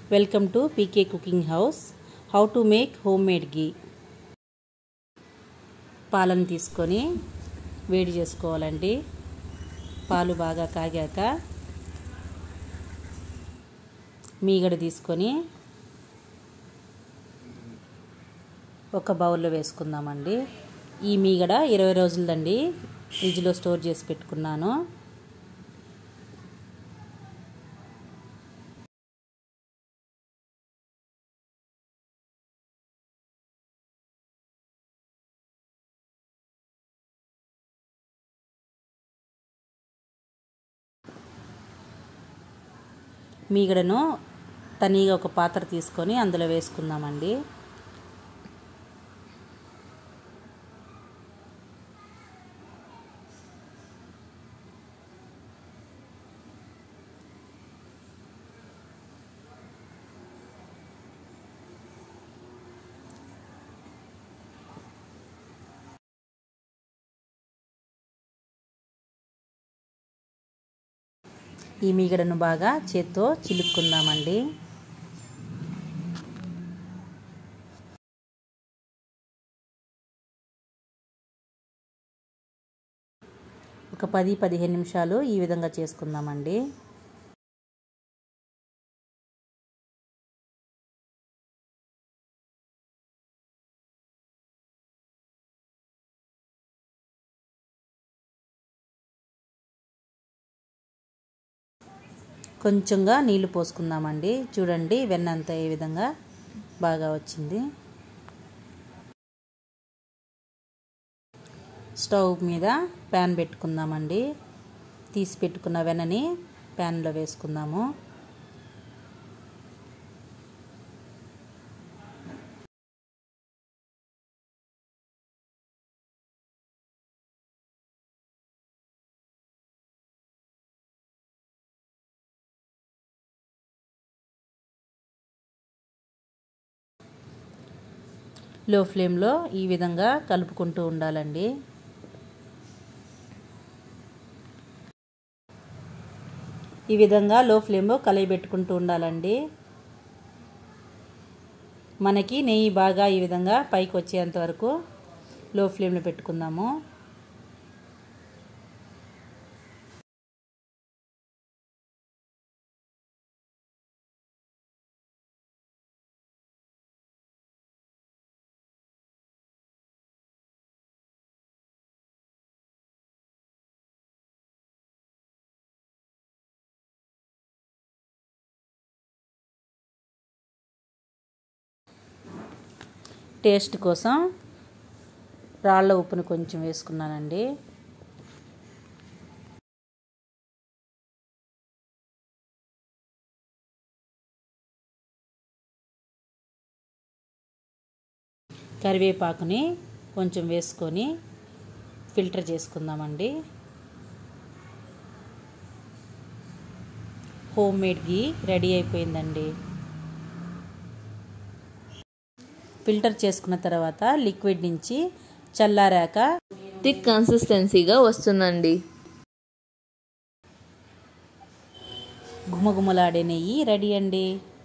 welcome to P K cooking house how to make home made ghee పాలను తీసుకొని వేడి చేసుకోవాలండి పాలు బాగా కాగాక మీగడ తీసుకొని ఒక బౌల్లో వేసుకుందామండి ఈ మీగడ ఇరవై రోజులదండి ఫ్రిడ్జ్లో స్టోర్ చేసి పెట్టుకున్నాను మీగడను తనీగా ఒక పాత్ర తీసుకొని అందులో వేసుకుందామండి ఈ మీగడను బాగా చేత్తో చిలుక్కుందామండి ఒక పది పదిహేను నిమిషాలు ఈ విధంగా చేసుకుందామండి కొంచెంగా నీళ్లు పోసుకుందామండి చూడండి వెన్న అంతా ఏ విధంగా బాగా వచ్చింది స్టవ్ మీద ప్యాన్ పెట్టుకుందామండి తీసి పెట్టుకున్న వెన్నని ప్యాన్లో వేసుకుందాము లో ఫ్లేమ్లో ఈ విధంగా కలుపుకుంటూ ఉండాలండి ఈ విధంగా లో ఫ్లేమ్లో కలయబెట్టుకుంటూ ఉండాలండి మనకి నెయ్యి బాగా ఈ విధంగా పైకి వచ్చేంత వరకు లో ఫ్లేమ్లో పెట్టుకుందాము టేస్ట్ కోసం రాళ్ళ ఉప్పును కొంచెం వేసుకున్నానండి కరివేపాకుని కొంచెం వేసుకొని ఫిల్టర్ చేసుకుందామండి హోమ్ మేడ్ గీ రెడీ అయిపోయిందండి ఫిల్టర్ చేసుకున్న తర్వాత లిక్విడ్ నుంచి చల్లారాక థిక్ కన్సిస్టెన్సీగా వస్తుందండి గుమగుమలాడే నెయ్యి రెడీ అండి